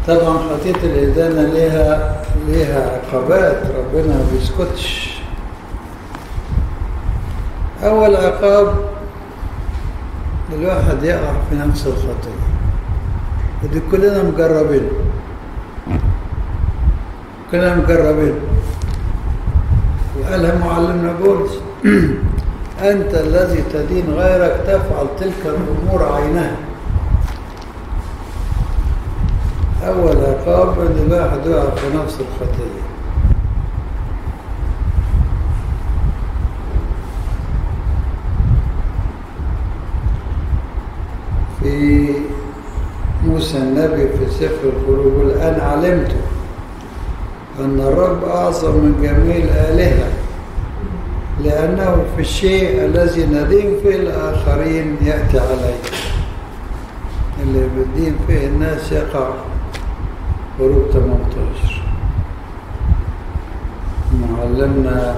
طبعا خطية الإدانة ليها ليها عقابات ربنا ما بيسكتش أول عقاب الواحد يقع في نفس الخطية ودي كلنا مجربين كلنا مجربين وقالها معلمنا بولس أنت الذي تدين غيرك تفعل تلك الأمور عينها أول عقاب أن الواحد يقع في نفس الخطية في موسى النبي في سفر الخروج الآن علمت أن الرب أعظم من جميع الآلهة لأنه في الشيء الذي ندين فيه الآخرين يأتي عليه اللي بالدين فيه الناس يقع خروج 18 معلمنا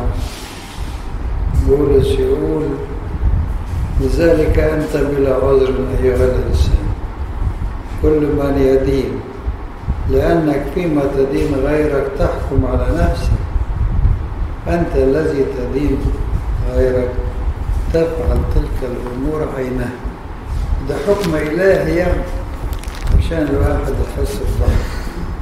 بولس يقول لذلك أنت بلا عذر أيها الإنسان كل من يدين لأنك فيما تدين غيرك تحكم على نفسك أنت الذي تدين غيرك تفعل تلك الأمور عينها ده حكم إلهي يعني عشان الواحد يحس بضعف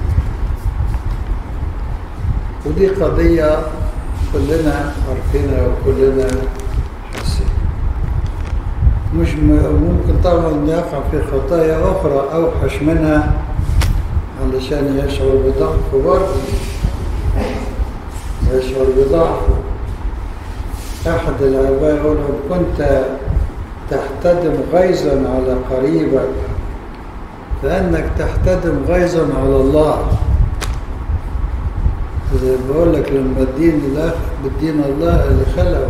ودي قضية كلنا عارفينها وكلنا حاسين مش ممكن طبعا يقع في خطايا أخرى أوحش منها علشان يشعر بضعفه برضه يشعر بضعفه أحد الآباء يقول إن كنت تحتدم غيظا على قريبك فإنك تحتدم غيظا على الله زي بقول لك لما الدين الأخ بالدين الله اللي خلقه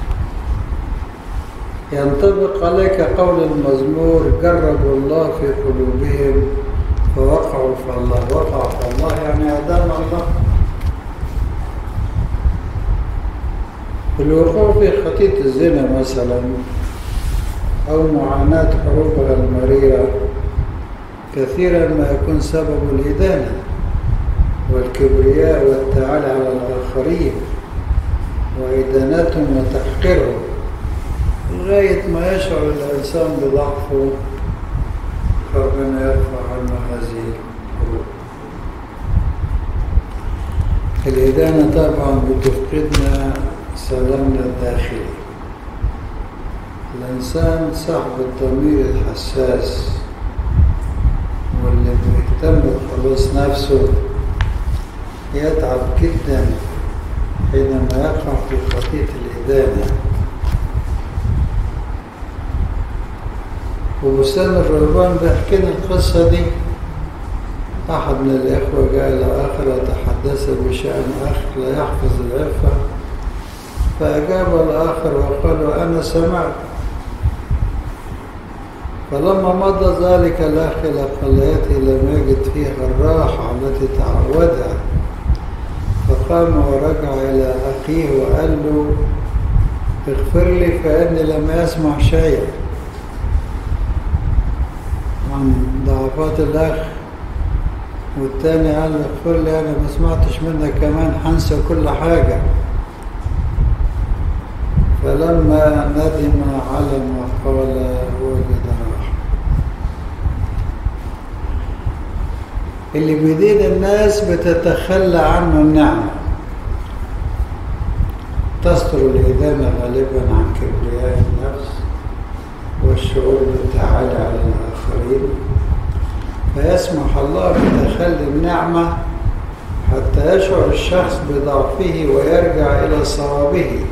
ينطبق عليك قول المزمور جربوا الله في قلوبهم فوقعوا في الله وقعوا في الله يعني أعدام الله الوقوع في خطية الزنا مثلا أو معاناة حروبها المريرة كثيرا ما يكون سبب الإدانة والكبرياء والتعالي على الآخرين وإدانتهم وتحقيرهم لغاية ما يشعر الإنسان بضعفه ربنا يرفع عنه هذه الحروب الإدانة طبعا بتفقدنا سلامنا الداخلي الإنسان صاحب الضمير الحساس واللي بيهتم بخلاص نفسه يتعب جدا حينما يقع في خطية الإدانة وبستان الرهبان بيحكي لنا القصة دي أحد من الإخوة جاء إلى آخر يتحدث بشأن أخ لا يحفظ العفة فأجاب الآخر وقال له أنا سمعت فلما مضى ذلك الأخ إلى قليته لم يجد فيها الراحة التي تعودها فقام ورجع إلى أخيه وقال له اغفر لي فإني لم أسمع شيئا عن ضعفات الأخ والتاني قال له اغفر لي أنا ما سمعتش منك كمان حنسى كل حاجة فلما ندم علم وقال وجد راحة اللي بيدين الناس بتتخلى عنه النعمة تصدر الإدانة غالبا عن كبرياء النفس والشعور بالتعالي على الآخرين فيسمح الله بتخلي النعمة حتى يشعر الشخص بضعفه ويرجع إلى صوابه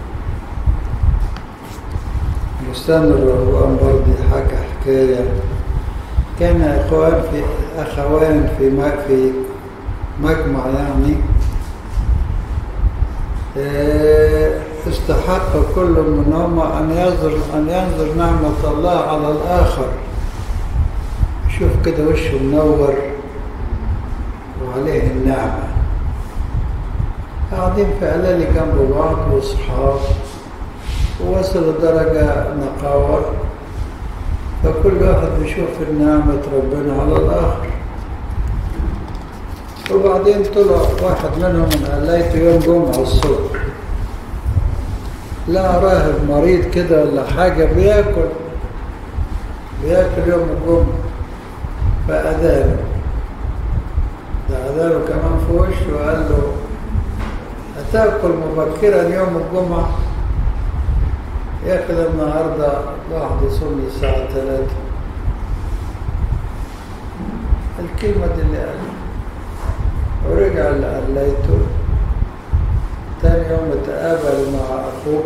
بستان الرهوان برضه حكى حكاية كان إخوان في أخوان في في مجمع يعني استحق كل منهما أن ينظر أن ينظر نعمة الله على الآخر شوف كده وشه منور وعليه النعمة قاعدين في علالي جنب بعض وأصحاب ووصلوا درجة نقاوة فكل واحد بيشوف نعمة ربنا على الآخر وبعدين طلع واحد منهم من قلايته يوم جمعة الصبح لا راهب مريض كده ولا حاجة بياكل بياكل يوم الجمعة فأذانه ده أذانه كمان في وشه وقال له هتاكل مبكرا يوم الجمعة يا أخي ده النهاردة واحد يصلي الساعة ثلاثة الكلمة دي اللي قالها ورجع لقليته تاني يوم اتقابل مع أخوه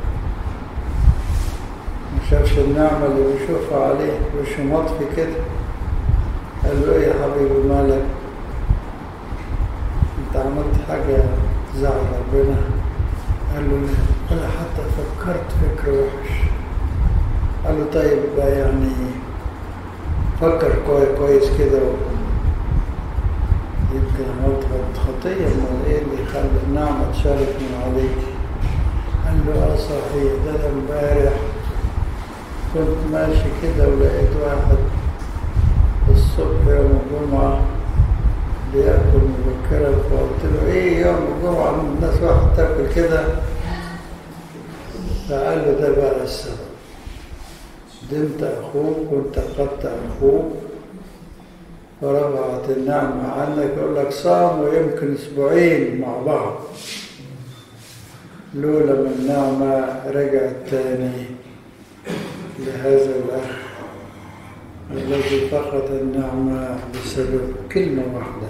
ما شافش النعمة اللي بيشوفها عليه وشه مطفي كده قال له ايه يا حبيبي مالك انت عملت حاجة تزعل ربنا قال له لا انا حتى فكرت فكر وحش قال له طيب بقى يعني فكر كويس كويس كده يمكن عملت خطية امال ايه اللي يخلي النعمة تشارك من عليك قال له اه صحيح ده أنا امبارح كنت ماشي كده ولقيت واحد الصبح يوم الجمعة بياكل مبكرا فقلت له ايه يوم الجمعة الناس واحد تاكل كده فقال له ده بقى السبب دمت اخوك وانتقدت اخوك فرفعت النعمة عنك يقول لك صاموا يمكن اسبوعين مع بعض لولا من النعمة رجع تاني لهذا الأخ الذي فقد النعمة بسبب كلمة واحدة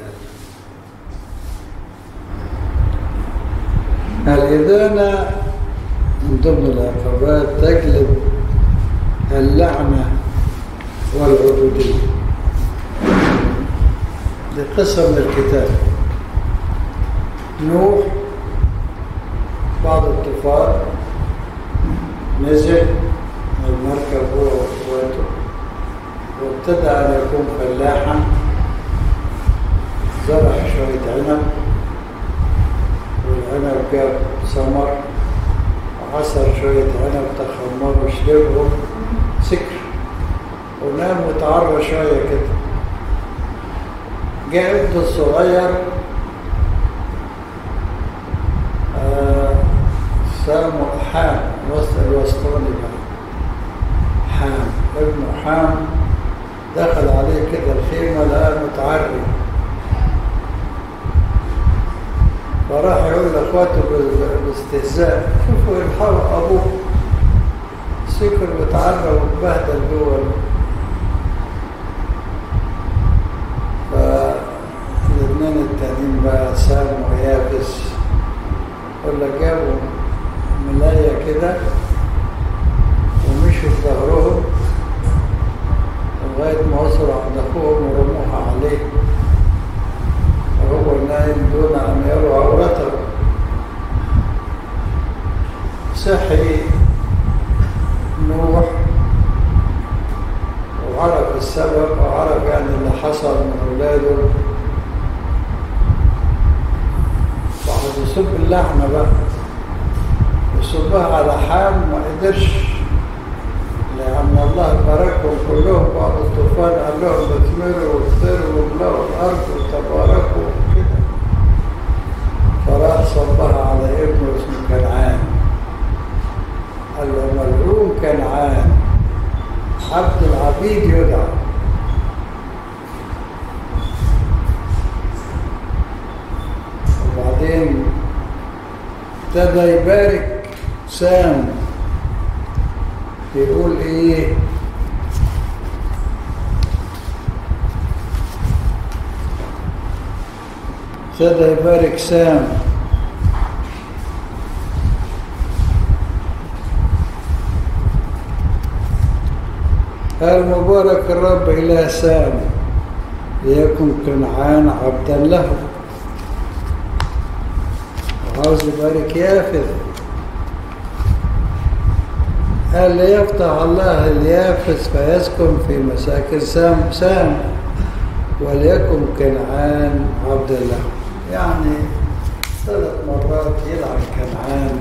الإدانة من ضمن العقبات تجلب اللعنة والعبودية لقسم الكتاب نوح بعض الطوفان نزل من المركب هو واخواته وابتدى ان يكون فلاحا زرع شويه عنب والعنب جاب ثمر وعصر شويه عنب تخمر وشربهم سكر ونام وتعرى شويه كده جاء ابنه الصغير آه سامه حام وسط الوسطاني بقى حام ابنه حام دخل عليه كده الخيمة لقاه متعري فراح يقول لاخواته باستهزاء شوفوا الحقوا ابوه سكر وتعرى واتبهدل جوه فالاثنين التانيين بقى سام ويابس ولا جابوا ملاية كده ومشوا في ظهرهم لغاية ما وصلوا عند أخوهم ورموها عليه وهو نايم دون أن يروا عورته صحي نوح وعرف السبب وعرف يعني اللي حصل من أولاده وعايز يصب اللحمة بقى يصبها على حام ما قدرش لأن الله باركهم كلهم بعد الطوفان قال لهم اثمروا واكثروا واملأوا الأرض وتباركوا كده فراح صبها على ابنه اسمه كنعان قال له ملعون كنعان عبد العبيد يدعى وبعدين ابتدى يبارك سام يقول ايه ابتدى يبارك سام قال مبارك الرب إله سام ليكن كنعان عبدا له وعاوز يبارك يافث قال ليفتح الله اليافس فيسكن في مساكن سام سام وليكن كنعان عبد الله يعني ثلاث مرات يلعن كنعان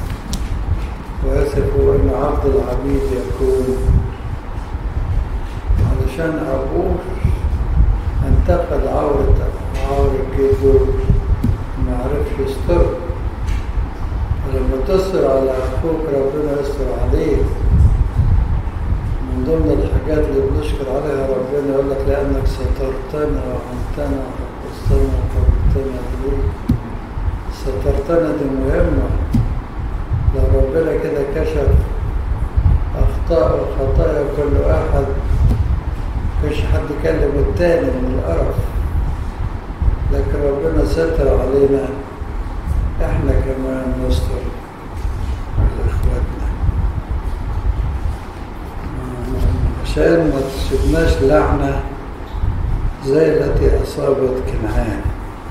ويصف ان عبد العبيد يكون علشان ابوه انتقد عورة عارف جده ما عرفش يستر فلما تستر على أخوك ربنا يستر عليك من ضمن الحاجات اللي بنشكر عليها ربنا يقول لك لأنك سترتنا وعنتنا وحفظتنا وقربتنا إليك سترتنا دي مهمة لو ربنا كده كشف أخطاء وخطايا كل واحد مفيش حد يكلم التاني من القرف لكن ربنا ستر علينا احنا كمان نستر على اخواتنا عشان ما تصيبناش لعنة زي التي أصابت كنعان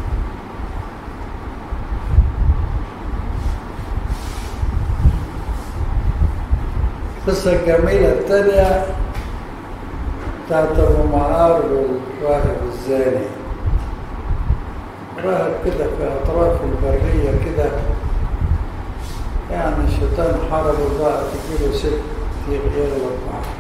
القصة الجميلة الثانية بتاعت أبو معار والراهب الزاني راهب كده في أطراف البرية كده يعني الشيطان حرمه بقى تجيله ست يغلب معاه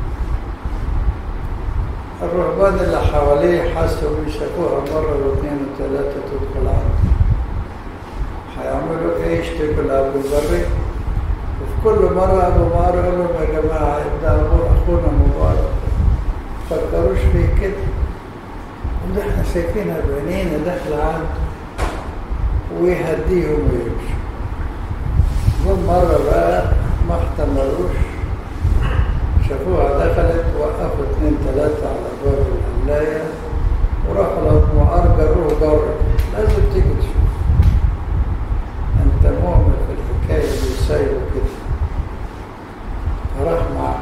الرهبان اللي حواليه حسوا بيشافوها مرة واثنين وثلاثة تدخل عنه هيعملوا ايه يشتكوا لأبو البري وفي كل مرة أبو معار يقول لهم يا جماعة ده أبو أخونا مبارك فكروش فيه كده وده احنا شايفينها بعينينا داخلة عنده ويهديهم ويمشوا جم مرة بقى ما احتملوش شافوها دخلت وقفوا اتنين تلاتة على باب القلاية وراحوا لأبو معار جروه جرب لازم تيجي تشوف انت مؤمن في الحكاية دي سايبه كده فراح مع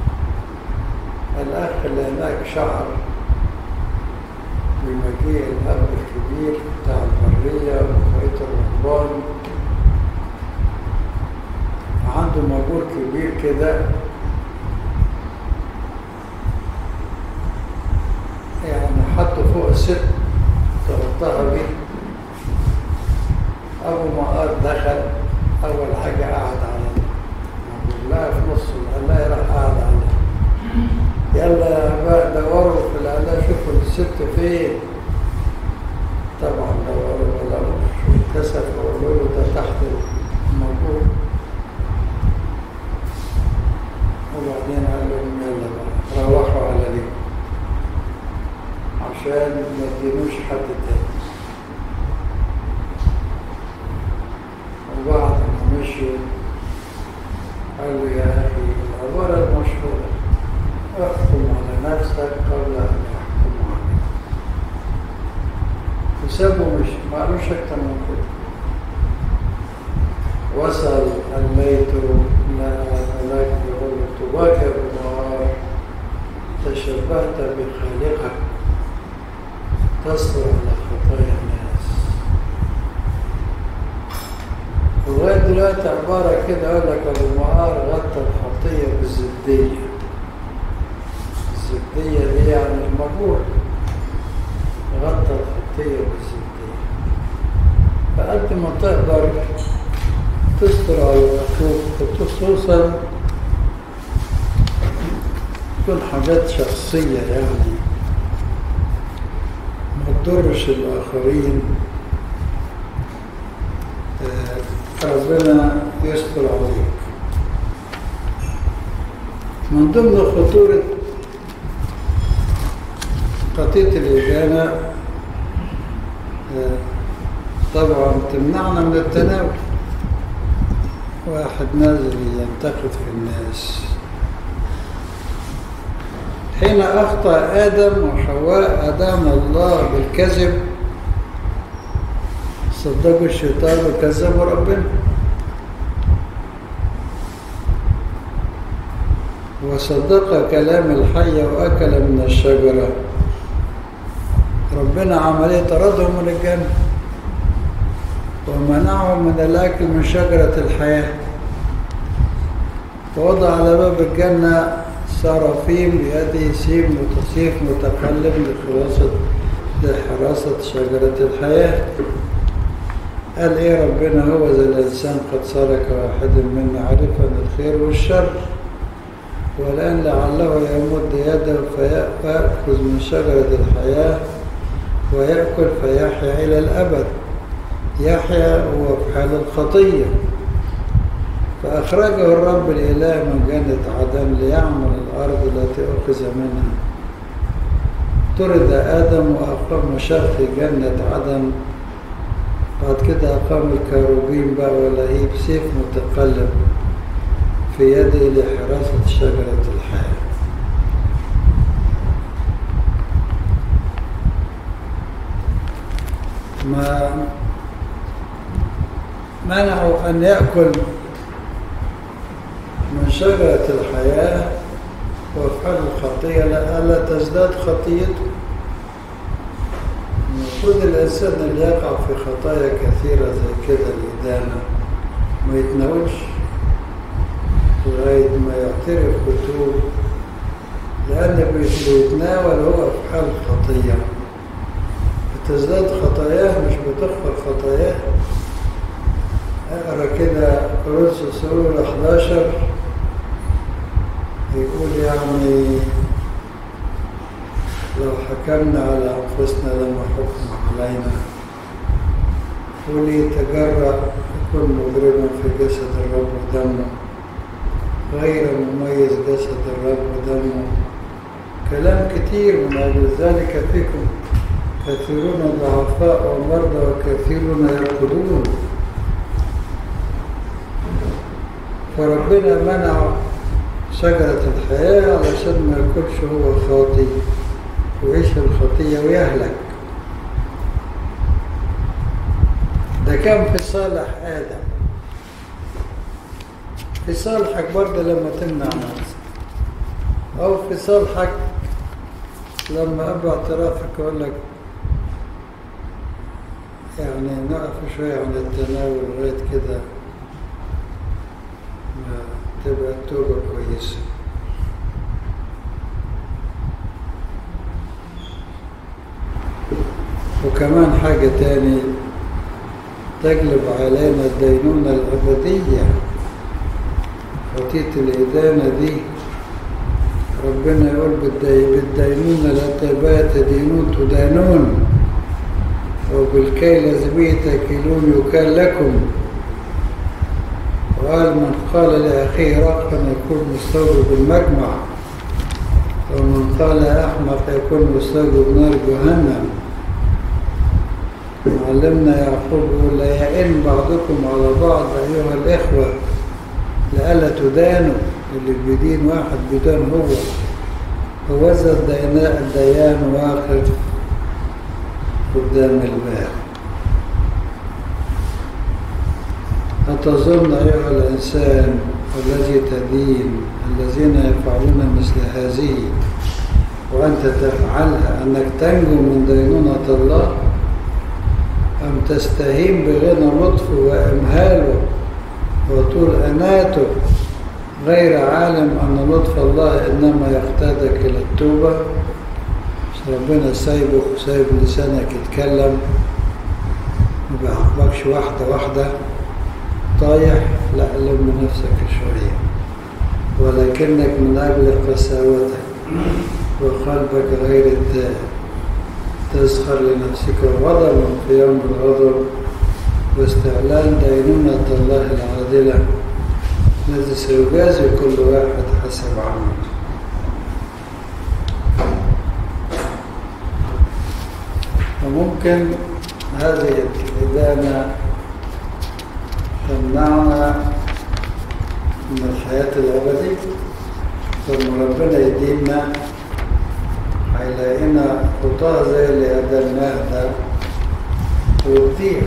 الأخ اللي هناك شعر بمجيء الأب الكبير بتاع البرية وبقية الرهبان عنده مجهول كبير كده يعني حطوا فوق الست تغطاها بيه أبو مقار دخل أول حاجة قعد على لا في نص القلاية راح قعد عليها يلا يا بقى دوروا في القلاية شوفوا الست فين طبعا دوروا ولا مش كسفوا وقالوا له ده تحت الموجود وبعدين قال لهم يلا بقى روحوا على دي عشان ما تدينوش حد تاني وبعد ما مشوا قالوا يا أخي العبارة المشهورة احكم على نفسك قبل أن يحكموا عليك وسابوا مش ما قالوش أكتر من كده وصل الميت لقى ملاك يقول له تواجه النهار تشبهت بخالقك تصبر على خطايا الناس لغاية دلوقتي عبارة كده يقول لك أبو معار غطى الخطية بالزبدية الزبدية دي يعني المجهول غطى الخطية بالزبدية فقد ما تقدر تستر على أخوك خصوصا تكون حاجات شخصية يعني ما تضرش الآخرين ربنا يستر عليك من ضمن خطورة قضية الإدانة طبعا تمنعنا من التناول واحد نازل ينتقد في الناس حين أخطأ آدم وحواء أدام الله بالكذب صدقوا الشيطان وكذبوا ربنا وصدق كلام الحية وأكل من الشجرة ربنا عملية طردهم من الجنة ومنعهم من الأكل من شجرة الحياة ووضع على باب الجنة سرافيم بيده سيم وتصيف متقلب لخلاصة لحراسة شجرة الحياة قال ايه ربنا هو ذا الانسان قد سلك واحد منا عرفا الخير والشر والان لعله يمد يده فياخذ من شجره الحياه ويأكل فيحيا إلى الأبد يحيا هو في حال الخطية فأخرجه الرب الإله من جنة عدن ليعمل الأرض التي أخذ منها طرد آدم وأقام شر في جنة عدن بعد كده أقام الكروبين بقى ولهيب سيف متقلب في يده لحراسة شجرة الحياة ما منعوا أن يأكل من شجرة الحياة وفعل الخطية لألا تزداد خطيته المفروض الإنسان اللي يقع في خطايا كثيرة زي كده الإدانة ما يتناولش لغاية ما يعترف ويتوب لأن بيتناول هو في حال خطية بتزداد خطاياه مش بتغفر خطاياه اقرا كده كورنثوس الاولى 11 يقول يعني لو حكمنا على انفسنا لما حكم علينا وليتجرأ يكون مجرما في جسد الرب ودمه غير مميز جسد الرب ودمه كلام كتير من أجل ذلك فيكم كثيرون ضعفاء ومرضى وكثيرون يرقدون فربنا منع شجرة الحياة علشان ما يكونش هو خاطي ويعيش الخطية ويهلك ده كان في صالح آدم في صالحك برضه لما تمنع نفسك أو في صالحك لما أبع اعترافك أقول لك يعني نقف شوية عن التناول لغاية كده ما تبقى التوبة كويسة وكمان حاجة تاني تجلب علينا الدينونة الأبدية خطية الإدانة دي ربنا يقول بالدي بالدينونة لا تبات دينون تدانون وبالكيل زبيه تكيلون يكال لكم وقال من قال لأخيه رقا يكون مستوجب المجمع ومن قال أحمق يكون مستوجب نار جهنم معلمنا يعقوب يقول لا يئن بعضكم على بعض أيها الإخوة لألا تدانوا اللي بيدين واحد بيدان هو فوزى الديان واقف قدام الباب أتظن أيها الإنسان الذي تدين الذين يفعلون مثل هذه وأنت تفعلها أنك تنجو من دينونة الله أم تستهين بغنى لطفه وإمهاله وطول أناته غير عالم أن لطف الله إنما يقتادك إلى التوبة ربنا سايبك وسايب لسانك يتكلم ما بيعاقبكش واحدة واحدة طايح لا لم نفسك شوية ولكنك من أجل قساوتك وقلبك غير التائب تسخر لنفسك غضبا في يوم الغضب واستعلان دينونة الله العادلة الذي سيجازي كل واحد حسب عمله وممكن هذه الإدانة تمنعنا من الحياة الأبدية ثم ربنا يدينا هيلاقينا خطاه زي اللي قدمناه ده ويطير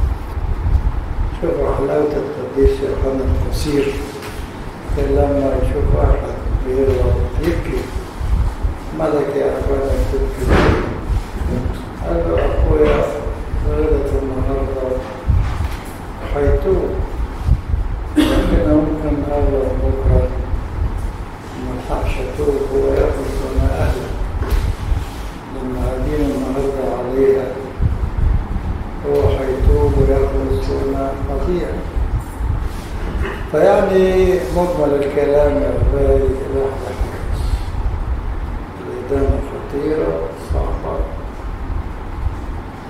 شوفوا حلاوة القديس يوحنا القصير كان لما يشوف واحد بيغلط يبكي مالك يا أخوانا تبكي قال له أخويا غلط النهارده هيتوب لكن ممكن أغلط بكرة ملحقش أتوب هو ياخد سنة أهله لما أدين النهارده عليها هو هيتوب وياخد سنة قضية فيعني مجمل الكلام يا أخوي الواحد الإدانة خطيرة صعبة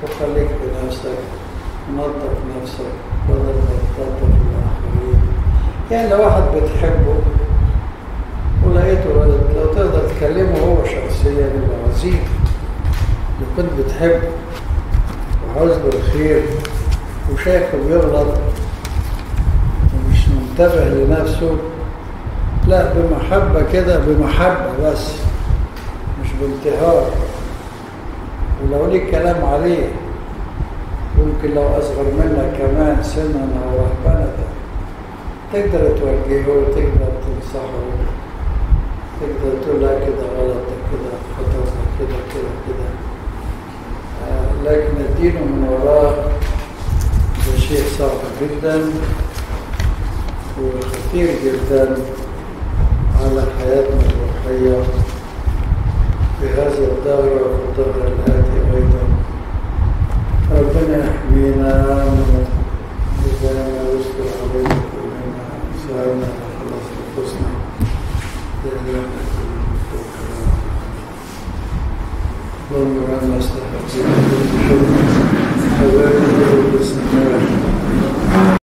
وخليك بنفسك نظف نفسك بدل ما تنظف الآخرين يعني لو واحد بتحبه ولقيته لو تقدر تكلمه هو شخصيا يبقى عظيم لو كنت بتحبه وعاوز له الخير وشايفه بيغلط ومش منتبه لنفسه لا بمحبة كده بمحبة بس مش بانتهار ولو ليك كلام عليه ممكن لو أصغر منك كمان سنا أو رهبنة تقدر توجهه وتقدر تنصحه تقدر تقول لا كده غلط ده كده خطأ ده كده كده كده آه لكن الدين من وراه ده شيء صعب جدا وخطير جدا على حياتنا الروحية في هذا الدهر وفي الدهر الآتي أيضا ربنا يحمينا من إذا ويستر علينا كلنا سعينا وخلص نفوسنا اللهم اجعلنا استحقين بالشكر حبائبنا بالسماء